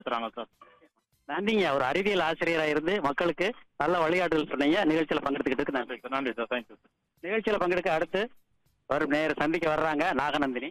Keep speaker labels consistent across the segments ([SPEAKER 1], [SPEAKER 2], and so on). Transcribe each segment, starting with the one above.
[SPEAKER 1] பேசுறாங்க சார்
[SPEAKER 2] நன்றிங்க ஒரு அறிவியல் ஆசிரியரா இருந்து மக்களுக்கு நல்ல வழிகாட்டுதல் சொன்னீங்க நிகழ்ச்சியில பங்கெடுத்துக்கிட்டு நன்றி
[SPEAKER 1] நன்றி சார் நன்றி சார் தேங்க்யூ சார்
[SPEAKER 2] நிகழ்ச்சியில பங்கெடுக்க அடுத்து வரும் நேர சந்திக்க வர்றாங்க நாகநந்தினி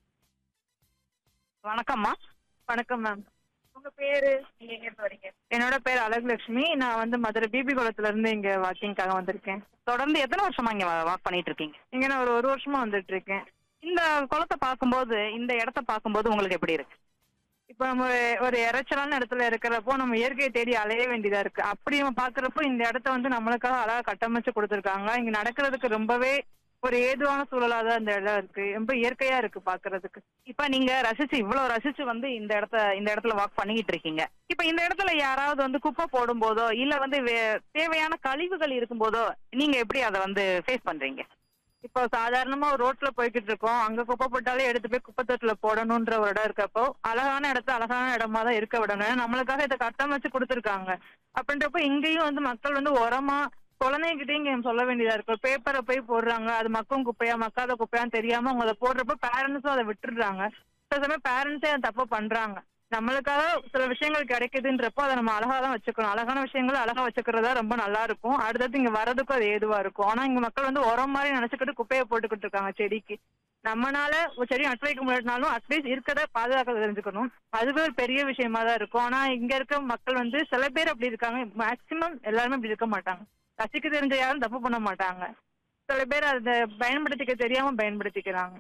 [SPEAKER 3] வணக்கம்மா வணக்கம் மேம் உங்க பேரு நீங்க எங்க இருந்து வரீங்க என்னோட பேர் அழகுலட்சுமி நான் வந்து மதுரை பிபி குளத்துல இருந்து இங்க வாக்கிங்காக வந்திருக்கேன்
[SPEAKER 4] தொடர்ந்து எத்தனை வருஷமா இங்க வாக் பண்ணிட்டு இருக்கீங்க
[SPEAKER 3] இங்க நான் ஒரு ஒரு வருஷமா வந்துட்டு இருக்கேன்
[SPEAKER 4] இந்த குளத்தை பார்க்கும்போது இந்த இடத்த பார்க்கும்போது உங்களுக்கு எப்படி இருக்கு
[SPEAKER 3] இப்போ நம்ம ஒரு இறைச்சலான இடத்துல இருக்கிறப்போ நம்ம இயற்கையை தேடி அலைய வேண்டியதா இருக்கு அப்படி நம்ம பாக்குறப்போ இந்த இடத்த வந்து நம்மளுக்காக அழகா கட்டமைச்சு கொடுத்துருக்காங்க இங்க நடக்கிறதுக்கு ரொம்பவே ஒரு ஏதுவான சூழலா தான் இந்த இடம் இருக்கு ரொம்ப இயற்கையா இருக்கு பாக்குறதுக்கு
[SPEAKER 4] இப்ப நீங்க ரசிச்சு இவ்வளவு ரசிச்சு வந்து இந்த இடத்த இந்த இடத்துல வாக் பண்ணிக்கிட்டு இருக்கீங்க இப்ப இந்த இடத்துல யாராவது வந்து குப்பை போடும் போதோ இல்ல வந்து வே- தேவையான கழிவுகள் இருக்கும் போதோ நீங்க எப்படி அதை வந்து ஃபேஸ் பண்றீங்க
[SPEAKER 3] இப்போ சாதாரணமா ஒரு ரோட்ல போய்கிட்டு இருக்கோம் அங்க குப்பை போட்டாலே எடுத்து போய் குப்பை தொட்டில போடணும்ன்ற ஒரு இடம் இருக்கப்போ அழகான இடத்த அழகான இடமா தான் இருக்க விடணும் ஏன்னா நம்மளுக்காக இதை கட்டமைச்சு கொடுத்துருக்காங்க அப்படின்றப்போ இங்கேயும் வந்து மக்கள் வந்து உரமா குழந்தைகிட்டயும் இங்க சொல்ல வேண்டியதா இருக்கு பேப்பரை போய் போடுறாங்க அது மக்கும் குப்பையா மக்காத குப்பையான்னு தெரியாம அவங்க அதை போடுறப்ப பேரண்ட்ஸும் அதை விட்டுடுறாங்க சில சமயம் பேரண்ட்ஸே அதை தப்பு பண்றாங்க நம்மளுக்காக சில விஷயங்கள் கிடைக்குதுன்றப்போ அதை நம்ம அழகா தான் வச்சுக்கணும் அழகான விஷயங்களை அழகா வச்சுக்கிறதா ரொம்ப நல்லா இருக்கும் அடுத்தது இங்க வரதுக்கும் அது ஏதுவா இருக்கும் ஆனா இங்க மக்கள் வந்து உரம் மாதிரி நினைச்சுக்கிட்டு குப்பையை போட்டுக்கிட்டு இருக்காங்க செடிக்கு நம்மனால ஒரு செடி நட்டு வைக்க முடியாட்டினாலும் அட்லீஸ்ட் இருக்கதை பாதுகாக்க தெரிஞ்சுக்கணும் அதுவே ஒரு பெரிய விஷயமா தான் இருக்கும் ஆனா இங்க இருக்க மக்கள் வந்து சில பேர் அப்படி இருக்காங்க மேக்சிமம் எல்லாருமே அப்படி இருக்க மாட்டாங்க ரசிக்க தெரிஞ்ச யாரும் தப்பு பண்ண மாட்டாங்க சில பேர் அதை பயன்படுத்திக்க தெரியாம பயன்படுத்திக்கிறாங்க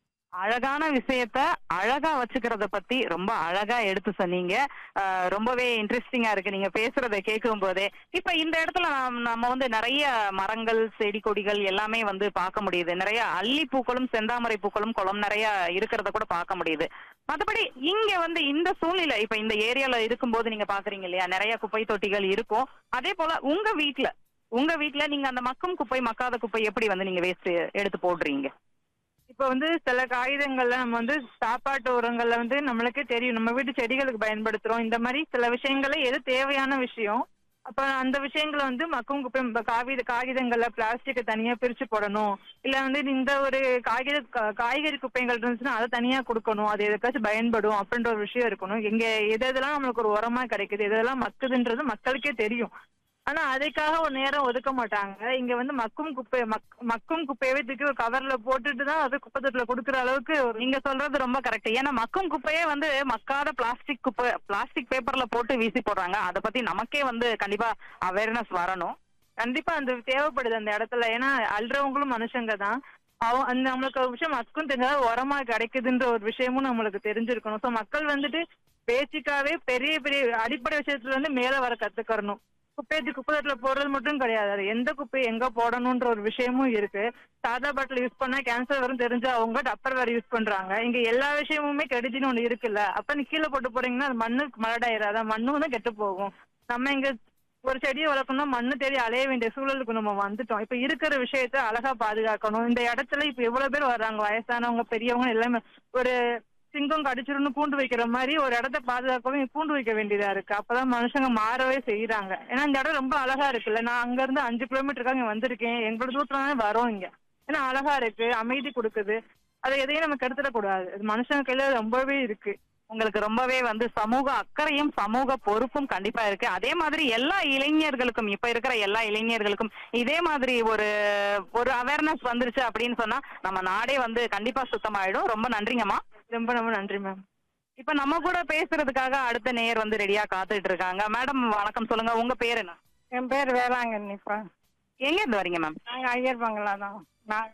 [SPEAKER 4] அழகான விஷயத்த அழகா வச்சுக்கிறத பத்தி ரொம்ப அழகா எடுத்து சொன்னீங்க ஆஹ் ரொம்பவே இன்ட்ரெஸ்டிங்கா இருக்கு நீங்க பேசுறத கேட்கும் போதே இப்ப இந்த இடத்துல நாம்- நம்ம வந்து நிறைய மரங்கள் செடி கொடிகள் எல்லாமே வந்து பார்க்க முடியுது நிறைய அல்லி பூக்களும் செந்தாமரை பூக்களும் குளம் நிறைய இருக்கிறத கூட பார்க்க முடியுது மத்தபடி இங்க வந்து இந்த சூழ்நிலை இப்ப இந்த ஏரியால இருக்கும்போது நீங்க பாக்குறீங்க இல்லையா நிறைய குப்பை தொட்டிகள் இருக்கும் அதே போல உங்க வீட்ல உங்க வீட்ல நீங்க அந்த மக்கும் குப்பை மக்காத குப்பை எப்படி வந்து நீங்க வேஸ்ட் எடுத்து போடுறீங்க
[SPEAKER 3] இப்ப வந்து சில காகிதங்கள்ல நம்ம வந்து சாப்பாட்டு உரங்கள்ல வந்து நம்மளுக்கே தெரியும் நம்ம வீட்டு செடிகளுக்கு பயன்படுத்துறோம் இந்த மாதிரி சில விஷயங்கள எது தேவையான விஷயம் அப்ப அந்த விஷயங்களை வந்து மக்கும் குப்பை இப்ப காகித காகிதங்கள்ல பிளாஸ்டிக்கை தனியா பிரிச்சு போடணும் இல்ல வந்து இந்த ஒரு காகித கா- காய்கறி குப்பைகள் இருந்துச்சுன்னா அதை தனியா கொடுக்கணும் அது எதுக்காச்சும் பயன்படும் அப்படின்ற ஒரு விஷயம் இருக்கணும் இங்க எது எதெல்லாம் நம்மளுக்கு ஒரு உரமா கிடைக்குது எது எதெல்லாம் மக்குதுன்றது மக்களுக்கே தெரியும் ஆனா அதுக்காக ஒரு நேரம் ஒதுக்க மாட்டாங்க இங்க வந்து மக்கும் குப்பை மக்- மக்கும் குப்பையவே தூக்கி ஒரு கவர்ல போட்டுட்டு தான் அது குப்பை தொட்டில கொடுக்குற அளவுக்கு ஒரு
[SPEAKER 4] நீங்க சொல்றது ரொம்ப கரெக்ட் ஏன்னா மக்கும் குப்பையே வந்து மக்காத பிளாஸ்டிக் குப்பை பிளாஸ்டிக் பேப்பர்ல போட்டு வீசி போடுறாங்க அதை பத்தி நமக்கே வந்து கண்டிப்பா அவேர்னஸ் வரணும்
[SPEAKER 3] கண்டிப்பா அந்த தேவைப்படுது அந்த இடத்துல ஏன்னா அல்றவங்களும் மனுஷங்க தான் அவ அந்த நம்மளுக்கு ஒரு விஷயம் மக்கும் தெரிஞ்சா உரமா கிடைக்குதுன்ற ஒரு விஷயமும் நம்மளுக்கு தெரிஞ்சிருக்கணும் ஸோ மக்கள் வந்துட்டு பேசிக்காவே பெரிய பெரிய அடிப்படை விஷயத்துல இருந்து மேல வர கத்துக்கறணும் குப்பையத்து குப்பை தொட்டில போடுறது மட்டும் கிடையாது அது எந்த குப்பை எங்க போடணும்ன்ற ஒரு விஷயமும் இருக்கு சாதா பாட்டில் யூஸ் பண்ணா கேன்சர் வரும் தெரிஞ்சு அவங்க டப்பர் வேற யூஸ் பண்றாங்க இங்க எல்லா விஷயமுமே கெடுதின்னு ஒண்ணு இருக்குல்ல அப்ப நீ கீழே போட்டு போறீங்கன்னா அது மண்ணு மலடாயிராத மண்ணும் தான் கெட்டு போகும் நம்ம இங்க ஒரு செடியை வளர்க்கணும்னா மண்ணு தேடி அலைய வேண்டிய சூழலுக்கு நம்ம வந்துட்டோம் இப்ப இருக்கிற விஷயத்த அழகா பாதுகாக்கணும் இந்த இடத்துல இப்ப எவ்வளவு பேர் வர்றாங்க வயசானவங்க பெரியவங்க எல்லாமே ஒரு சிங்கம் கடிச்சிருன்னு கூண்டு வைக்கிற மாதிரி ஒரு இடத்த பாதுகாக்கவும் இங்க கூண்டு வைக்க வேண்டியதா இருக்கு அப்பதான் மனுஷங்க மாறவே செய்யறாங்க ஏன்னா இந்த இடம் ரொம்ப அழகா இருக்குல்ல நான் அங்க இருந்து அஞ்சு கிலோமீட்டருக்காக இங்க வந்திருக்கேன் எங்களோட தூரத்துல தான் வரோம் இங்க ஏன்னா அழகா இருக்கு அமைதி கொடுக்குது அதை எதையும் நம்ம கெடுத்துடக்கூடாது இது மனுஷங்க கையில ரொம்பவே இருக்கு
[SPEAKER 4] உங்களுக்கு ரொம்பவே வந்து சமூக அக்கறையும் சமூக பொறுப்பும் கண்டிப்பா இருக்கு அதே மாதிரி எல்லா இளைஞர்களுக்கும் இப்ப இருக்கிற எல்லா இளைஞர்களுக்கும் இதே மாதிரி ஒரு ஒரு அவேர்னஸ் வந்துருச்சு அப்படின்னு சொன்னா நம்ம நாடே வந்து கண்டிப்பா சுத்தமாயிடும் ரொம்ப நன்றிங்கம்மா
[SPEAKER 3] ரொம்ப ரொம்ப நன்றி மேம்
[SPEAKER 4] இப்ப நம்ம கூட பேசுறதுக்காக அடுத்த நேயர் வந்து ரெடியா காத்துட்டு இருக்காங்க மேடம் வணக்கம் சொல்லுங்க உங்க பேர் என்ன
[SPEAKER 5] என் பேர் வேளாங்கண்ணிப்பா
[SPEAKER 4] எங்க இருந்து வரீங்க மேம்
[SPEAKER 5] நாங்கள் ஐயர் பங்களா தான் நான்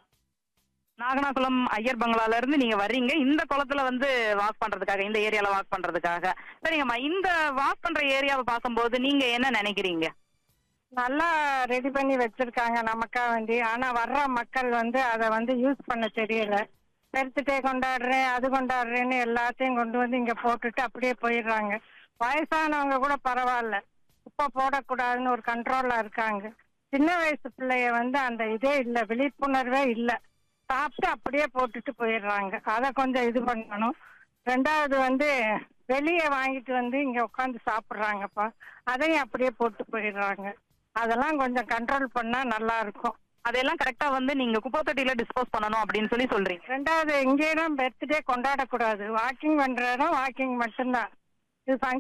[SPEAKER 4] நாகனாகுளம் ஐயர் பங்களால இருந்து நீங்க வர்றீங்க இந்த குளத்துல வந்து வாக் பண்றதுக்காக இந்த ஏரியால வாக் பண்றதுக்காக சரிங்கம்மா இந்த வாக் பண்ற ஏரியாவை பார்க்கும்போது நீங்க என்ன நினைக்கிறீங்க
[SPEAKER 5] நல்லா ரெடி பண்ணி வச்சிருக்காங்க நமக்கா வேண்டி ஆனா வர்ற மக்கள் வந்து அதை வந்து யூஸ் பண்ண தெரியல பெருத்துட்டே கொண்டாடுறேன் அது கொண்டாடுறேன்னு எல்லாத்தையும் கொண்டு வந்து இங்க போட்டுட்டு அப்படியே போயிடுறாங்க வயசானவங்க கூட பரவாயில்ல குப்பை போடக்கூடாதுன்னு ஒரு கண்ட்ரோல்ல இருக்காங்க சின்ன வயசு பிள்ளைய வந்து அந்த இதே இல்லை விழிப்புணர்வே இல்லை சாப்பிட்டு அப்படியே போட்டுட்டு போயிடுறாங்க அதை கொஞ்சம் இது பண்ணணும் ரெண்டாவது வந்து வெளியே வாங்கிட்டு வந்து இங்க உட்காந்து சாப்பிட்றாங்கப்பா அதையும் அப்படியே போட்டு போயிடுறாங்க அதெல்லாம் கொஞ்சம் கண்ட்ரோல் பண்ணா நல்லா இருக்கும்
[SPEAKER 4] அதெல்லாம் கரெக்டா வந்து நீங்க குப்பை தொட்டியில டிஸ்போஸ் பண்ணணும் அப்படின்னு சொல்லி சொல்றீங்க
[SPEAKER 5] ரெண்டாவது எங்கேயும் பர்த்டே கொண்டாடக்கூடாது வாக்கிங் பண்ற இடம் வாக்கிங் மட்டும்தான் இது